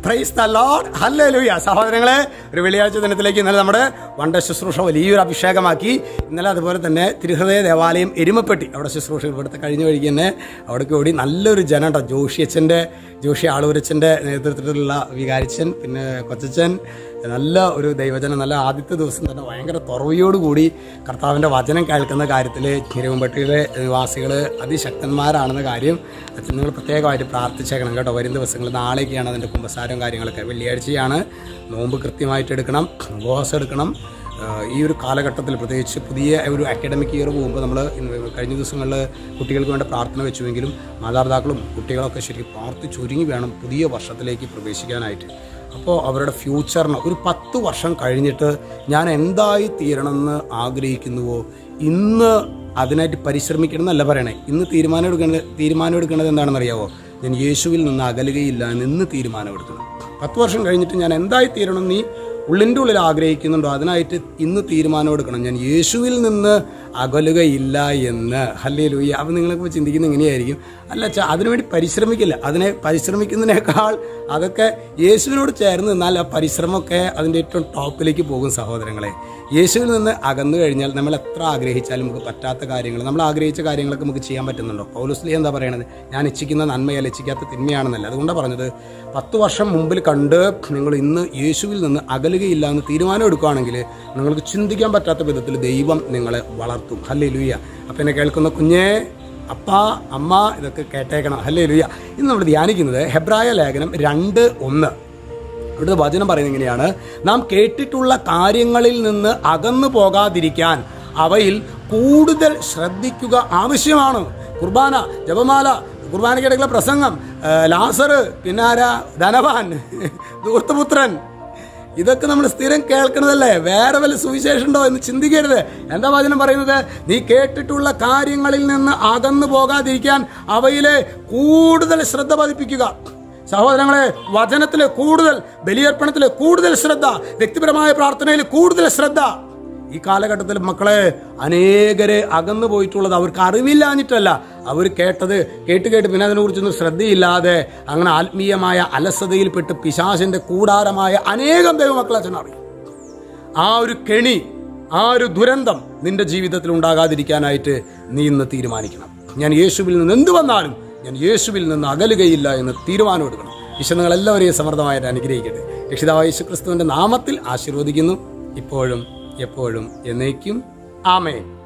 praise the Lord hallelujah സഹോദരങ്ങളെ ഒരു വെള്ളിയാഴ്ച ദിനത്തിലേക്ക് ഇന്നലെ നമ്മുടെ വണ്ട ശുശ്രൂഷ വലിയൊരു അഭിഷേകമാക്കി ഇന്നലെ അതുപോലെ തന്നെ തിരുഹൃദയ ദേവാലയം എരുമപ്പെട്ടി അവിടെ ശുശ്രൂഷ ഇവിടുത്തെ കഴിഞ്ഞ വഴിക്ക് തന്നെ അവിടേക്ക് ഓടി നല്ലൊരു ജനണ്ട ജോഷിയച്ചൻ്റെ ജോഷി ആളൂരച്ചൻ്റെ നേതൃത്വത്തിലുള്ള വികാരിച്ചൻ പിന്നെ കൊച്ചച്ചൻ നല്ല ഒരു ദൈവജനം നല്ല ആദ്യത്തെ ദിവസം തന്നെ ഭയങ്കര തുറവിയോടുകൂടി കർത്താവിൻ്റെ വചനം കേൾക്കുന്ന കാര്യത്തിൽ തിരുവമ്പട്ടിയിലെ നിവാസികൾ അതിശക്തന്മാരാണെന്ന കാര്യം അച്ഛൻ നിങ്ങൾ പ്രത്യേകമായിട്ട് പ്രാർത്ഥിച്ചേക്കണം കേട്ടോ വരും ദിവസങ്ങൾ നാളേക്കാണ് അതിൻ്റെ കുമ്പസാരവും കാര്യങ്ങളൊക്കെ വെള്ളിയാഴ്ചയാണ് നോമ്പ് കൃത്യമായിട്ട് എടുക്കണം ഉപവാസം എടുക്കണം ആഹ് ഈ ഒരു കാലഘട്ടത്തിൽ പ്രത്യേകിച്ച് പുതിയ ഒരു അക്കാഡമിക് ഇയർ പോകുമ്പോൾ നമ്മൾ കഴിഞ്ഞ ദിവസങ്ങളിൽ കുട്ടികൾക്ക് വേണ്ട പ്രാർത്ഥന വെച്ചുവെങ്കിലും മാതാപിതാക്കളും കുട്ടികളൊക്കെ ശരിക്കും പ്രാർത്ഥിച്ചൊരുങ്ങി വേണം പുതിയ വർഷത്തിലേക്ക് പ്രവേശിക്കാനായിട്ട് അപ്പോൾ അവരുടെ ഫ്യൂച്ചറിന് ഒരു പത്ത് വർഷം കഴിഞ്ഞിട്ട് ഞാൻ എന്തായി തീരണമെന്ന് ആഗ്രഹിക്കുന്നുവോ ഇന്ന് അതിനായിട്ട് പരിശ്രമിക്കണം എന്നല്ല പറയണേ ഇന്ന് തീരുമാനം എടുക്കേണ്ടത് തീരുമാനം എടുക്കേണ്ടത് എന്താണെന്ന് അറിയാവോ ഞാൻ യേശുവിൽ നിന്ന് അകലുകയില്ല എന്ന് ഇന്ന് തീരുമാനമെടുക്കണം പത്ത് വർഷം കഴിഞ്ഞിട്ട് ഞാൻ എന്തായി തീരണം നീ ഉള്ളിൻ്റെ ഉള്ളിൽ ആഗ്രഹിക്കുന്നുണ്ടോ അതിനായിട്ട് ഇന്ന് തീരുമാനമെടുക്കണം ഞാൻ യേശുവിൽ നിന്ന് അകലുകയില്ല എന്ന് ഹല്ലേ ലൂയ്യ അപ്പം നിങ്ങളൊക്കെ ചിന്തിക്കുന്നത് ഇങ്ങനെയായിരിക്കും അല്ല ചാ അതിനുവേണ്ടി പരിശ്രമിക്കില്ല അതിനെ പരിശ്രമിക്കുന്നതിനേക്കാൾ അതൊക്കെ യേശുവിനോട് ചേർന്ന് നിന്നാൽ ആ പരിശ്രമമൊക്കെ അതിൻ്റെ ഏറ്റവും ടോപ്പിലേക്ക് പോകും സഹോദരങ്ങളെ യേശുവിൽ നിന്ന് അകന്നു കഴിഞ്ഞാൽ നമ്മൾ എത്ര ആഗ്രഹിച്ചാലും നമുക്ക് പറ്റാത്ത കാര്യങ്ങൾ നമ്മൾ ആഗ്രഹിച്ച കാര്യങ്ങളൊക്കെ നമുക്ക് ചെയ്യാൻ പറ്റുന്നുണ്ടോ പൗലുസ്ലി എന്താ പറയണത് ഞാൻ ഇച്ഛിക്കുന്ന നന്മയല്ല ഇച്ഛിക്കാത്ത തിന്മയാണെന്നല്ല അതുകൊണ്ടാണ് പറഞ്ഞത് പത്ത് വർഷം മുമ്പിൽ കണ്ട് നിങ്ങൾ ഇന്ന് യേശുവിൽ നിന്ന് അകലുകയില്ല എന്ന് തീരുമാനം എടുക്കുകയാണെങ്കിൽ നിങ്ങൾക്ക് ചിന്തിക്കാൻ പറ്റാത്ത വിധത്തിൽ ദൈവം നിങ്ങളെ വളർത്തും ഹല്ലേ ലുയ്യ അപ്പം എന്നെ കേൾക്കുന്ന കുഞ്ഞേ അപ്പ അമ്മ ഇതൊക്കെ കേട്ടേക്കണം ഹല്ലേ ലുയ്യ ഇന്ന് നമ്മൾ ധ്യാനിക്കുന്നത് ഹെബ്രായ ലേഖനം രണ്ട് ഒന്ന് ഇവിടുത്തെ വചനം പറയുന്നത് ഇങ്ങനെയാണ് നാം കേട്ടിട്ടുള്ള കാര്യങ്ങളിൽ നിന്ന് അകന്നു പോകാതിരിക്കാൻ അവയിൽ കൂടുതൽ ശ്രദ്ധിക്കുക ആവശ്യമാണ് കുർബാന ജപമാല കുർബാനക്കിടയിലെ പ്രസംഗം ആ, ലാസറ് പിന്നെ ആരാ ധനവാൻ ദൂർത്തപുത്രൻ ഇതൊക്കെ നമ്മൾ സ്ഥിരം കേൾക്കണതല്ലേ വേറെ വല്ല സുവിശേഷം ഉണ്ടോ എന്ന് ചിന്തിക്കരുത് എന്താ വചനം പറയുന്നത് നീ കേട്ടിട്ടുള്ള കാര്യങ്ങളിൽ നിന്ന് അകന്നു പോകാതിരിക്കാൻ അവയിലെ കൂടുതൽ ശ്രദ്ധ പതിപ്പിക്കുക സഹോദരങ്ങളെ വചനത്തിലെ കൂടുതൽ ബലിയർപ്പണത്തിലെ കൂടുതൽ ശ്രദ്ധ വ്യക്തിപരമായ പ്രാർത്ഥനയിൽ കൂടുതൽ ശ്രദ്ധ ഈ കാലഘട്ടത്തിൽ മക്കളെ അനേകരെ അകന്നു പോയിട്ടുള്ളത് അവർക്ക് അറിവില്ലാഞ്ഞിട്ടല്ല അവർ കേട്ടത് കേട്ട് കേട്ട് പിന്നെ അതിനെക്കുറിച്ചൊന്നും ശ്രദ്ധയില്ലാതെ അങ്ങനെ ആത്മീയമായ അലസതയിൽപ്പെട്ട് പിശാചിന്റെ കൂടാരമായ അനേകം ദൈവമക്കളെ അച്ഛൻ അറിയും ആ ഒരു കെണി ആ ഒരു ദുരന്തം നിന്റെ ജീവിതത്തിൽ ഉണ്ടാകാതിരിക്കാനായിട്ട് നീ ഇന്ന് തീരുമാനിക്കണം ഞാൻ യേശുവിൽ നിന്ന് എന്ത് വന്നാലും ഞാൻ യേശുവിൽ നിന്ന് അകലുകയില്ല എന്ന് തീരുമാനമെടുക്കണം ഈശോ നിങ്ങളെല്ലാവരെയും സമൃദ്ധമായിട്ട് അനുഗ്രഹിക്കട്ടെ രക്ഷിതാവ് യേശു ക്രിസ്തുവിന്റെ നാമത്തിൽ ആശീർവദിക്കുന്നു ഇപ്പോഴും എപ്പോഴും എന്നേക്കും ആമേൻ